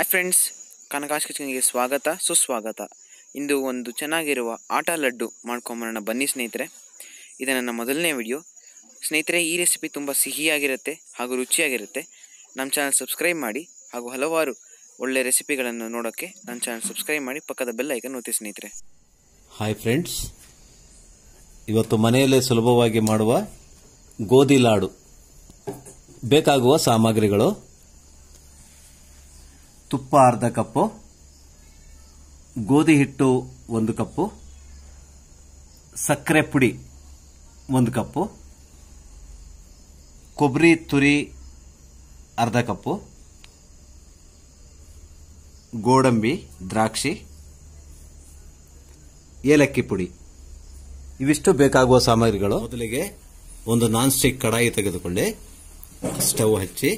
hi friends ಕನಕಾಶ್ ಕಿಚನ್ಗೆ ಸ್ವಾಗತ ಸುಸ್ವಾಗತ ಇಂದು ಒಂದು ಚೆನ್ನಾಗಿರುವ ಆಟ ಲಡ್ಡು ಮಾಡ್ಕೊಂಬರೋಣ ಬನ್ನಿ ಸ್ನೇಹಿತರೆ ಇದು ನನ್ನ ಮೊದಲನೇ ವಿಡಿಯೋ ಸ್ನೇಹಿತರೆ ಈ ರೆಸಿಪಿ ತುಂಬ ಸಿಹಿಯಾಗಿರುತ್ತೆ ಹಾಗೂ ರುಚಿಯಾಗಿರುತ್ತೆ ನಮ್ಮ ಚಾನಲ್ ಸಬ್ಸ್ಕ್ರೈಬ್ ಮಾಡಿ ಹಾಗೂ ಹಲವಾರು ಒಳ್ಳೆ ರೆಸಿಪಿಗಳನ್ನು ನೋಡೋಕ್ಕೆ ನನ್ನ ಚಾನಲ್ ಸಬ್ಸ್ಕ್ರೈಬ್ ಮಾಡಿ ಪಕ್ಕದ ಬೆಲ್ ಐಕನ್ ಒತ್ತಿ ಸ್ನೇಹಿತರೆ ಹಾಯ್ ಫ್ರೆಂಡ್ಸ್ ಇವತ್ತು ಮನೆಯಲ್ಲೇ ಸುಲಭವಾಗಿ ಮಾಡುವ ಗೋಧಿ ಲಾಡು ಬೇಕಾಗುವ ಸಾಮಗ್ರಿಗಳು ತುಪ್ಪ ಅರ್ಧ ಕಪ್ಪು ಗೋಧಿ ಹಿಟ್ಟು ಒಂದು ಕಪ್ಪು ಸಕ್ಕರೆ ಪುಡಿ ಒಂದು ಕಪ್ಪು ಕೊಬ್ಬರಿ ತುರಿ ಅರ್ಧ ಕಪ್ಪು ಗೋಡಂಬಿ ದ್ರಾಕ್ಷಿ ಏಲಕ್ಕಿ ಪುಡಿ ಇವಿಷ್ಟು ಬೇಕಾಗುವ ಸಾಮಗ್ರಿಗಳು ಮೊದಲಿಗೆ ಒಂದು ನಾನ್ ಸ್ಟಿಕ್ ಕಡಾಯಿ ತೆಗೆದುಕೊಳ್ಳಿ ಸ್ಟವ್ ಹಚ್ಚಿ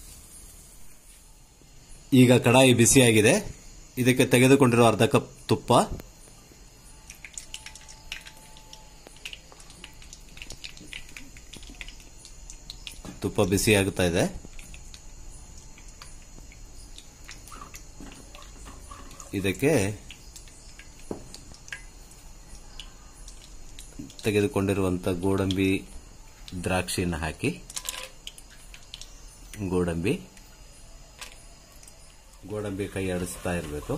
ಈಗ ಕಡಾಯಿ ಬಿಸಿಯಾಗಿದೆ ಇದಕ್ಕೆ ತೆಗೆದುಕೊಂಡಿರೋ ಅರ್ಧ ಕಪ್ ತುಪ್ಪ ತುಪ್ಪ ಬಿಸಿಯಾಗುತ್ತಾ ಇದೆ ಇದಕ್ಕೆ ತೆಗೆದುಕೊಂಡಿರುವಂಥ ಗೋಡಂಬಿ ದ್ರಾಕ್ಷಿಯನ್ನು ಹಾಕಿ ಗೋಡಂಬಿ ಗೋಡಂಬಿ ಕೈ ಆಡಿಸ್ತಾ ಇರಬೇಕು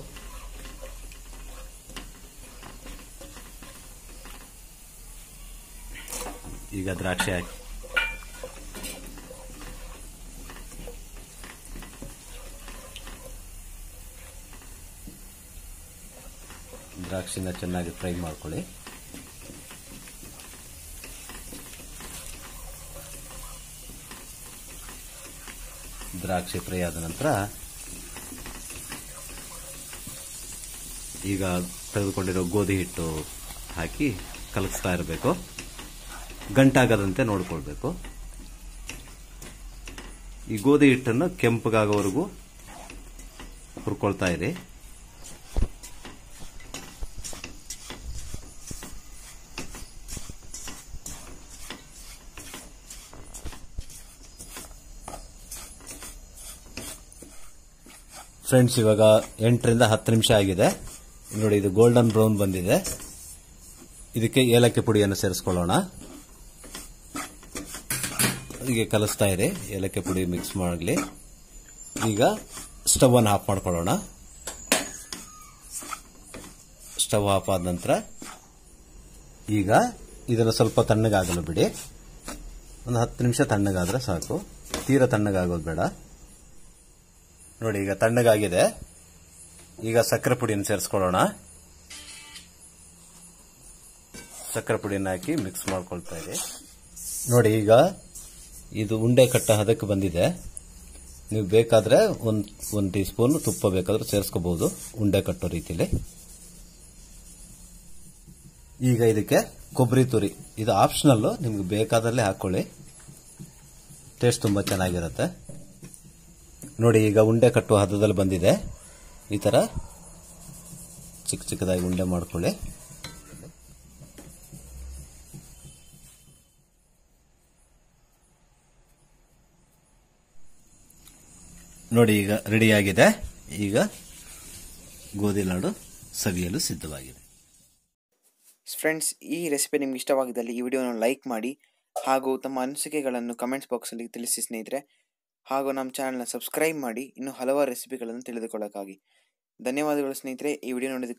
ಈಗ ದ್ರಾಕ್ಷಿ ಹಾಕಿ ದ್ರಾಕ್ಷಿನ ಚೆನ್ನಾಗಿ ಫ್ರೈ ಮಾಡ್ಕೊಳ್ಳಿ ದ್ರಾಕ್ಷಿ ಫ್ರೈ ಆದ ನಂತರ ಈಗ ತೆಗೆದುಕೊಂಡಿರೋ ಗೋಧಿ ಹಿಟ್ಟು ಹಾಕಿ ಕಲಗಿಸ್ತಾ ಇರಬೇಕು ಗಂಟಾಗದಂತೆ ನೋಡ್ಕೊಳ್ಬೇಕು ಈ ಗೋಧಿ ಹಿಟ್ಟನ್ನು ಕೆಂಪಗಾಗೋವರೆಗೂ ಹುರ್ಕೊಳ್ತಾ ಇರಿ ಫ್ರೆಂಡ್ಸ್ ಇವಾಗ ಎಂಟರಿಂದ ಹತ್ತು ನಿಮಿಷ ಆಗಿದೆ ನೋಡಿ ಇದು ಗೋಲ್ಡನ್ ಬ್ರೌನ್ ಬಂದಿದೆ ಇದಕ್ಕೆ ಏಲಕ್ಕಿ ಪುಡಿಯನ್ನು ಸೇರಿಸ್ಕೊಳ್ಳೋಣ ಹೀಗೆ ಕಲಿಸ್ತಾ ಇದೆ ಏಲಕ್ಕಿ ಪುಡಿ ಮಿಕ್ಸ್ ಮಾಡಲಿ ಈಗ ಸ್ಟವ್ ಅನ್ನು ಆಫ್ ಮಾಡ್ಕೊಳ್ಳೋಣ ಸ್ಟವ್ ಆಫ್ ಆದ ನಂತರ ಈಗ ಇದನ್ನು ಸ್ವಲ್ಪ ತಣ್ಣಗಾಗಲು ಬಿಡಿ ಒಂದು ಹತ್ತು ನಿಮಿಷ ತಣ್ಣಗಾದ್ರೆ ಸಾಕು ತೀರಾ ತಣ್ಣಗಾಗೋದು ಬೇಡ ನೋಡಿ ಈಗ ತಣ್ಣಗಾಗಿದೆ ಈಗ ಸಕ್ಕರೆ ಪುಡಿಯನ್ನು ಸೇರಿಸ್ಕೊಳ್ಳೋಣ ಸಕ್ಕರೆ ಪುಡಿಯನ್ನು ಹಾಕಿ ಮಿಕ್ಸ್ ಮಾಡ್ಕೊಳ್ತಾ ಇದೆ ನೋಡಿ ಈಗ ಇದು ಉಂಡೆ ಕಟ್ಟ ಹದಕ್ಕೆ ಬಂದಿದೆ ನೀವು ಬೇಕಾದ್ರೆ ಒಂದು ಒಂದು ಟೀ ಸ್ಪೂನ್ ತುಪ್ಪ ಬೇಕಾದ್ರೆ ಸೇರಿಸ್ಕೋಬಹುದು ಉಂಡೆ ಕಟ್ಟೋ ರೀತಿಯಲ್ಲಿ ಈಗ ಇದಕ್ಕೆ ಕೊಬ್ಬರಿ ತುರಿ ಇದು ಆಪ್ಷನಲ್ಲು ನಿಮ್ಗೆ ಬೇಕಾದಲ್ಲೇ ಹಾಕೊಳ್ಳಿ ಟೇಸ್ಟ್ ತುಂಬ ಚೆನ್ನಾಗಿರುತ್ತೆ ನೋಡಿ ಈಗ ಉಂಡೆ ಕಟ್ಟುವ ಹದದಲ್ಲಿ ಬಂದಿದೆ ಈ ಥರ ಚಿಕ್ಕ ಚಿಕ್ಕದಾಗಿ ಉಂಡೆ ಮಾಡ್ಕೊಳ್ಳಿ ನೋಡಿ ಈಗ ರೆಡಿಯಾಗಿದೆ ಈಗ ಗೋಧಿ ಲಾಡು ಸವಿಯಲು ಸಿದ್ಧವಾಗಿದೆ ಫ್ರೆಂಡ್ಸ್ ಈ ರೆಸಿಪಿ ನಿಮ್ಗೆ ಇಷ್ಟವಾಗಿದ್ದಲ್ಲಿ ಈ ವಿಡಿಯೋನ ಲೈಕ್ ಮಾಡಿ ಹಾಗೂ ತಮ್ಮ ಅನಿಸಿಕೆಗಳನ್ನು ಕಮೆಂಟ್ಸ್ ಬಾಕ್ಸಲ್ಲಿ ತಿಳಿಸಿ ಸ್ನೇಹಿತರೆ ಹಾಗೂ ನಮ್ಮ ಚಾನಲ್ನ ಸಬ್ಸ್ಕ್ರೈಬ್ ಮಾಡಿ ಇನ್ನೂ ಹಲವಾರು ರೆಸಿಪಿಗಳನ್ನು ತಿಳಿದುಕೊಳ್ಳೋಕ್ಕಾಗಿ ಧನ್ಯವಾದಗಳು ಸ್ನೇಹಿತರೆ ಈ ವಿಡಿಯೋ ನೋಡಿದ